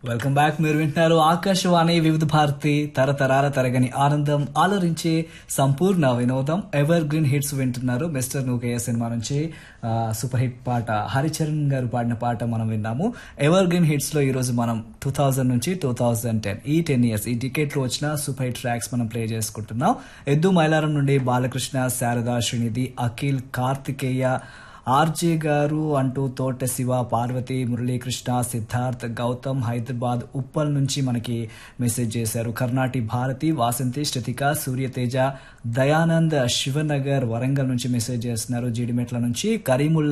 welcome back మీరు వింటున్నారు ఆకాశవాణి వివిధ భారతి తరతరాల తరగని ఆనందం ఆలోచించే సంపూర్ణ వినోదం ఎవర్ గ్రీన్ హిట్స్ వింటున్నారు మిస్టర్ నూకయ్య సినిమా నుంచి ఆ, సూపర్ హిట్ పాట హరిచరణ్ గారు పాడిన పాట మనం విన్నాము ఎవర్ గ్రీన్ హిట్స్ లో ఈ రోజు మనం టూ థౌజండ్ నుంచి టూ థౌజండ్ టెన్ ఈ టెన్ ఇయర్స్ ఈ టికెట్ లో వచ్చిన సూపర్ హిట్ ట్రాక్స్ మనం ప్లే చేసుకుంటున్నాం ఎద్దు మైలారం నుండి బాలకృష్ణ శారదా శ్రీనిధి అఖిల్ కార్తికేయ ఆర్జే గారు అంటూ తోట శివ పార్వతి మురళీకృష్ణ సిద్ధార్థ్ గౌతమ్ హైదరాబాద్ ఉప్పల్ నుంచి మనకి మెసేజ్ చేశారు కర్ణాటి భారతి వాసంతి శృతిక సూర్యతేజ దయానంద్ శివనగర్ వరంగల్ నుంచి మెసేజ్ చేస్తున్నారు జీడిమెట్ల నుంచి కరీముల్లా